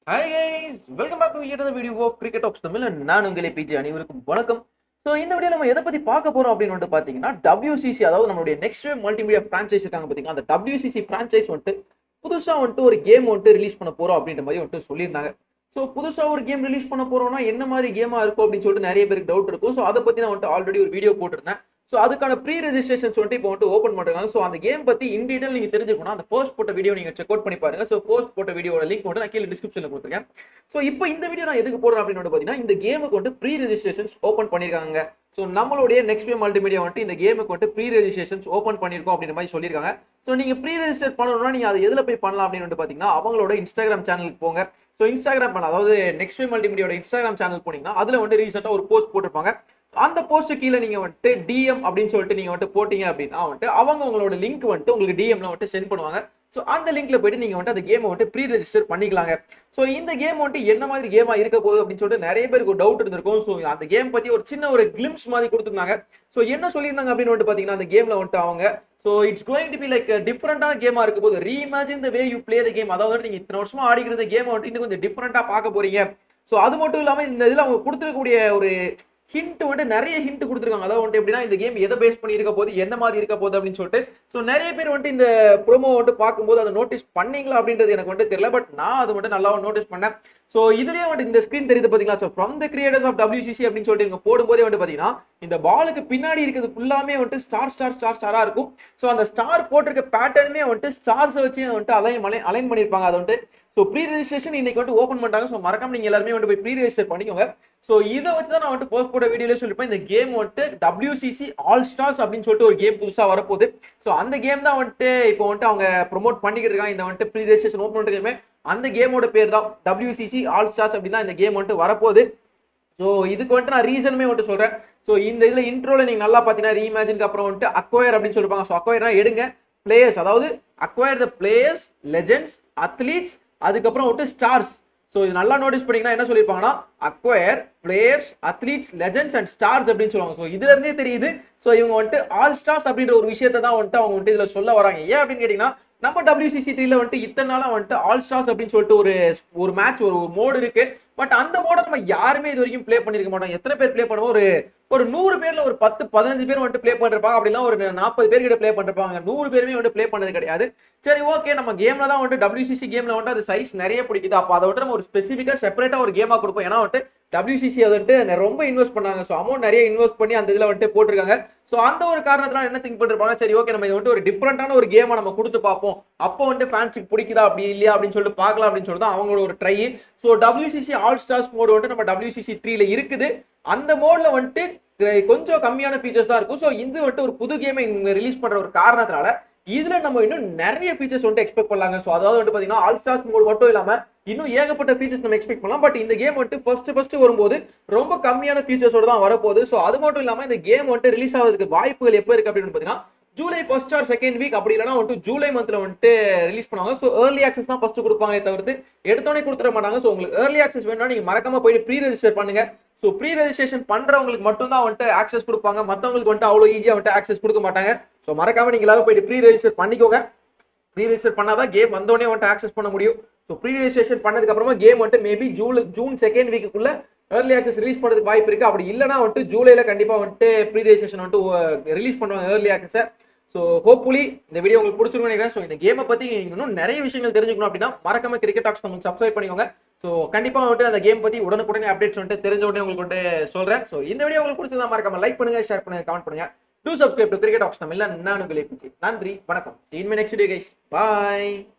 hi guys welcome back to yet video of cricket of Tamil நான் உங்களை PG அனைவருக்கும் வணக்கம் ஸோ இந்த வீடியோ நம்ம எதை பத்தி பார்க்க போறோம் அப்படின்னு வந்துட்டு பாத்தீங்கன்னா WCC அதாவது நம்மளுடைய நெக்ஸ்ட் வேவ் மல்டிமீடியா ஃப்ரான்ச்சைஸ் இருக்காங்க பாத்தீங்கன்னா அந்த WCC ஃப்ரான்ச்சைஸ் வந்துட்டு புதுசா வந்துட்டு ஒரு கேம் வந்துட்டு ரிலீஸ் பண்ண போறோம் அப்படின்ற மாதிரி வந்துட்டு சொல்லியிருந்தாங்க ஸோ புதுசா ஒரு கேம் ரிலீஸ் பண்ண போறோம்னா என்ன மாதிரி கேமா இருக்கும் அப்படின்னு சொல்லிட்டு நிறைய பேருக்கு டவுட் இருக்கும் ஸோ அதை பத்தி நான் வந்துட்டு ஆல்ரெடி ஒரு வீடியோ போட்டிருந்தேன் ஸோ அதுக்கான ப்ரீ ரெஜிஸ்ட்ரேஷன்ஸ் வந்துட்டு இப்போ வந்துட்டு ஓப்பன் பண்ணுறாங்க ஸோ அந்த கேம் பத்தி இன் டீடைல் நீங்க தெரிஞ்சுக்கணும் அந்த போஸ்ட் போட்ட வீடியோ நீங்க செக் அவுட் பண்ணி பாருங்க ஸோ போஸ்ட் போட்ட வீடியோட லிங்க் வந்து நான் கீழே டிஸ்கிரிப்ஷனில் கொடுத்துருக்கேன் ஸோ இப்போ இந்த வீடியோ நான் எதுக்கு போடுறேன் அப்படின்னு வந்து பார்த்தீங்கன்னா இந்த கேமுக்கு வந்து ப்ரீ ரெஜிஸ்ட்ரேஷன்ஸ் ஓப்பன் பண்ணியிருக்காங்க ஸோ நம்மளுடைய நெக்ஸ்ட் வே மல்டிமீடியா வந்துட்டு இந்த கேமுக்கு வந்து ப்ரீ ரெஜிஸ்ட்ரேஷன்ஸ் ஓப்பன் பண்ணியிருக்கோம் அப்படின்ற மாதிரி சொல்லியிருக்காங்க ஸோ நீங்க ப்ரீ ரெஜிஸ்டர் பண்ணணும்னா நீங்க அதை எதில் போய் பண்ணலாம் அப்படின்னு வந்து பார்த்தீங்கன்னா அவங்களோட இன்ஸ்டாகிராம் சேனலுக்கு போங்க ஸோ இன்ஸ்டாகிராம் பண்ண அதாவது நெக்ஸ்ட் வே மல்டிமீடியோட இன்ஸ்டாகிராம் சேனல் போனீங்கன்னா அதில் வந்து ரீசெண்டாக ஒரு போஸ்ட் போட்டிருப்பாங்க அந்த போஸ்ட் கீழே நீங்க வந்துட்டு டிஎம் அப்படின்னு சொல்லிட்டு நீங்க வந்துட்டு போட்டீங்க அப்படின்னா வந்துட்டு அவங்க உங்களோட லிங்க் வந்துட்டு உங்களுக்கு டிஎம்ல வந்துட்டு சென்ட் பண்ணுவாங்க ஸோ அந்த லிங்க்ல போயிட்டு நீங்க வந்துட்டு அந்த கேமை வந்துட்டு ப்ரீ ரெஜிஸ்டர் பண்ணிக்கலாங்க ஸோ இந்த கேம் வந்துட்டு என்ன மாதிரி கேமா இருக்க போகுது அப்படின்னு சொல்லிட்டு நிறைய பேருக்கு ஒரு டவுட் இருந்திருக்கும் ஸோ அந்த கேம் பத்தி ஒரு சின்ன ஒரு கிளிம்ஸ் மாதிரி கொடுத்துருந்தாங்க ஸோ என்ன சொல்லியிருந்தாங்க அப்படின்னு வந்துட்டு பாத்தீங்கன்னா அந்த கேம்ல வந்துட்டு அவங்க so it's going to be like டிஃப்ரெண்டான கேமா இருக்க போது reimagine the way you play the game அதாவது நீங்க இத்தனை வருஷமா ஆடிக்கிற கேம் வந்துட்டு இன்னும் கொஞ்சம் டிஃப்ரெண்டா பார்க்க போறீங்க ஸோ அது மட்டும் இல்லாம இந்த இதுல அவங்க கொடுத்துருக்கக்கூடிய ஒரு ஹிண்ட் வந்துட்டு நிறைய ஹிண்ட் கொடுத்துருக்காங்க அதாவது வந்துட்டு எப்படின்னா இந்த கேம் எதை பேஸ் பண்ணி இருக்க போது எந்த மாதிரி இருக்க போகுது அப்படின்னு சொல்லிட்டு ஸோ நிறைய பேர் வந்துட்டு இந்த ப்ரோமோ வந்துட்டு பார்க்கும்போது அதை நோட்டீஸ் பண்ணீங்களா அப்படின்றது எனக்கு வந்துட்டு தெரியல பட் நான் அது மட்டும் நல்லா நோட்டீஸ் பண்ணேன் ஸோ இதுலயே வந்துட்டு இந்த ஸ்க்ரீன் தெரியுது பார்த்தீங்களா so from the creators of WCC அப்படின்னு சொல்லிட்டு இவங்க போடும்போதே வந்து பார்த்தீங்கன்னா இந்த பாலுக்கு பின்னாடி இருக்கிறது ஃபுல்லாமே வந்துட்டு ஸ்டார் ஸ்டார் ஸ்டார் ஸ்டாரா இருக்கும் ஸோ அந்த ஸ்டார் போட்டிருக்க பேட்டர்னுமே வந்துட்டு ஸ்டார்ஸ் வச்சு வந்துட்டு அலைன் அலைன் அலைன் பண்ணியிருப்பாங்க அதை வந்துட்டு ஸோ ப்ரீ ரெஜிஸ்ட்ரேஷன் இன்னைக்கு வந்துட்டு ஓப்பன் பண்ணிட்டாங்க ஸோ மறக்காம நீங்க எல்லாருமே வந்து போய் ப்ரீ ரெஜிஸ்டர் பண்ணிக்கோங்க ஸோ இதை வச்சு தான் நான் வந்துட்டு போஸ்ட் போட்ட வீடியோல சொல்லிப்பேன் இந்த கேம் வந்துட்டு WCC ஆல் ஸ்டார்ஸ் அப்படின்னு சொல்லிட்டு ஒரு கேம் புதுசாக வரப்போகுது ஸோ அந்த கேம் தான் வந்துட்டு இப்போ வந்துட்டு அவங்க ப்ரொமோட் பண்ணிக்கிட்டு இருக்காங்க இந்த வந்துட்டு ப்ரீ ரெஜிஸ்ட்ரேஷன் ஓப்பன் பண்ணிருக்கேன் அந்த கேமோட பேர் தான் WCC ஆல் ஸ்டார்ஸ் அப்படின்னு தான் இந்த கேம் வந்துட்டு வரப்போகுது ஸோ இதுக்கு வந்துட்டு நான் ரீசனுமே வந்துட்டு சொல்றேன் ஸோ இந்த இதில் இன்ட்ரோல நீங்க நல்லா பார்த்தீங்கன்னா ரீஇமேஜினுக்கு அப்புறம் வந்துட்டு அக்வயர் அப்படின்னு சொல்லிருப்பாங்க ஸோ அக்வயர்னா எடுங்க பிளேயர்ஸ் அதாவது acquire the players legends athletes அதுக்கப்புறம் வந்துட்டு ஸ்டார்ஸ் ஸோ இது நல்லா நோட்டீஸ் பண்ணீங்கன்னா என்ன சொல்லியிருப்பாங்கன்னா acquire players athletes legends and stars அப்படின்னு சொல்லுவாங்க ஸோ இதுல இருந்தே தெரியுது ஸோ இவங்க வந்துட்டு ஆல் ஸ்டார்ஸ் அப்படின்ற ஒரு விஷயத்தை தான் வந்துட்டு அவங்க வந்துட்டு இதுல சொல்ல வராங்க ஏன் அப்படின்னு கேட்டீங்கன்னா நம்ம WCC த்ரீல வந்துட்டு இத்தனை நாளா வந்துட்டு ஆல் ஸ்டார்ஸ் அப்படின்னு சொல்லிட்டு ஒரு ஒரு மேட்ச் ஒரு மோடு இருக்கு பட் அந்த மோட நம்ம யாருமே இது வரைக்கும் ப்ளே பண்ணிருக்க மாட்டோம் எத்தனை பேர் ப்ளே பண்ணுவோம் ஒரு ஒரு நூறு பேர்ல ஒரு பத்து பதினஞ்சு பேர் வந்துட்டு ப்ளே பண்ணிருப்பாங்க அப்படின்னா ஒரு நாற்பது பேர் கிட்ட ப்ளே பண்ணிருப்பாங்க நூறு பேருமே வந்துட்டு ப்ளே பண்ணது கிடையாது சரி ஓகே நம்ம கேம்ல தான் வந்துட்டு WCC கேம்ல வந்துட்டு அது சைஸ் நிறைய பிடிக்குது அப்போ அதை வந்துட்டு நம்ம ஒரு ஸ்பெசிஃபிக்கா செப்பரேட்டா ஒரு கேமா கொடுப்போம் ஏன்னா வந்துட்டு WCC அதை வந்துட்டு ரொம்ப இன்வெஸ்ட் பண்ணாங்க ஸோ அமௌண்ட் நிறைய இன்வெஸ்ட் பண்ணி அந்த இதுல வந்துட்டு போட்டிருக்காங்க ஸோ அந்த ஒரு காரணத்தினால என்ன திங்க் பண்ணிருப்பாங்க சரி ஓகே நம்ம இது வந்துட்டு ஒரு டிஃப்ரெண்டான ஒரு கேமை நம்ம கொடுத்து பார்ப்போம் அப்போ வந்துட்டு ஃபேன்ஸுக்கு பிடிக்குதா அப்படி இல்லையா அப்படின்னு சொல்லிட்டு பார்க்கலாம் அப்படின்னு சொல்லிட்டு தான் அவங்களோட ஒரு try so WCC all stars mode வந்துட்டு நம்ம WCC த்ரீல இருக்குது அந்த மோட்ல வந்துட்டு கொஞ்சம் கம்மியான ஃபீச்சர்ஸ் தான் இருக்கும் ஸோ இது வந்துட்டு ஒரு புது கேமை ரிலீஸ் பண்ற ஒரு காரணத்தினால இதுல நம்ம இன்னும் நிறைய ஃபீச்சர்ஸ் வந்துட்டு எக்ஸ்பெக்ட் பண்ணலாங்க ஸோ அதாவது வந்து பாத்தீங்கன்னா ஆல் ஸ்டார்ஸ் மோட் மட்டும் இல்லாம இன்னும் ஏகப்பட்ட ஃபீச்சர்ஸ் நம்ம எக்ஸ்பெக்ட் பண்ணலாம் பட் இந்த கேம் வந்துட்டு ஃபர்ஸ்ட் ஃபர்ஸ்ட் வரும்போது ரொம்ப கம்மியான ஃபீச்சர்ஸோட தான் வரப்போகுது ஸோ அது மட்டும் இல்லாம இந்த கேம் வந்துட்டு ரிலீஸ் ஆகிறதுக்கு வாய்ப்புகள் எப்போ இருக்கு அப்படின்னு பாத்தீங்கன்னா July first or second week அப்படி இல்லைனா வந்துட்டு ஜூலை மந்த்ல வந்துட்டு ரிலீஸ் பண்ணுவாங்க ஸோ ஏர்லி ஆக்சஸ் தான் ஃபர்ஸ்ட் கொடுப்பாங்களே தவிர்த்து எடுத்தோடனே கொடுத்துட மாட்டாங்க ஸோ உங்களுக்கு ஏர்லி ஆக்சஸ் வேணும்னா நீங்க மறக்காம போயிட்டு ப்ரீ ரெஜிஸ்டர் பண்ணுங்க ஸோ ப்ரீ ரெஜிஸ்ட்ரேஷன் பண்றவங்களுக்கு மட்டும் தான் வந்துட்டு ஆக்சஸ் கொடுப்பாங்க மற்றவங்களுக்கு வந்துட்டு அவ்வளோ ஈஸியாக வந்துட்டு ஆக்சஸ் கொடுக்க மாட்டாங்க ஸோ மறக்காம நீங்க எல்லாரும் போயிட்டு ப்ரீ ரெஜிஸ்டர் பண்ணிக்கோங்க ப்ரீ ரெஜிஸ்டர் பண்ணாதான் கேம் வந்தோடனே வந்துட்டு ஆக்சஸ் பண்ண முடியும் ஸோ ப்ரீ ரெஜிஸ்ட்ரேஷன் பண்ணதுக்கு அப்புறமா கேம் வந்துட்டு மேபி ஜூலை ஜூன் செகண்ட் வீக்குள்ள ஏர்லி ஆக்சஸ் ரிலீஸ் பண்ணுறதுக்கு வாய்ப்பு இருக்கு அப்படி இல்லைனா வந்துட்டு ஜூலைல கண்டிப்பா வந்துட்டு ப்ரீ ரெஜிஸ்ட்ரேஷன் வந்துட்டு ரிலீஸ் பண்ணுவாங்க ஏர்லி ஆக்சஸை ஸோ ஹோப்ஃபுல்லி இந்த வீடியோ உங்களுக்கு பிடிச்சிருக்கும் நினைக்கிறேன் ஸோ இந்த கேமை பத்தி இன்னும் நிறைய விஷயங்கள் தெரிஞ்சுக்கணும் அப்படின்னா மறக்காம கிரிக்கெட் டாக்ஸ் உங்களுக்கு சப்ஸ்கிரைப் பண்ணிக்கோங்க ஸோ கண்டிப்பா வந்துட்டு அந்த கேம் பத்தி உடனுக்குடனே அப்டேட்ஸ் வந்துட்டு தெரிஞ்ச உடனே உங்களுக்கு வந்துட்டு சொல்றேன் ஸோ இந்த வீடியோ உங்களுக்கு பிடிச்சதா மறக்காம லைக் பண்ணுங்க ஷேர் பண்ணுங்க கமெண்ட் பண்ணுங்க do subscribe to cricket talks தமிழ்ல நான் உங்களை நன்றி வணக்கம் இன்மே நெக்ஸ்ட் வீடியோ கைஸ் பாய்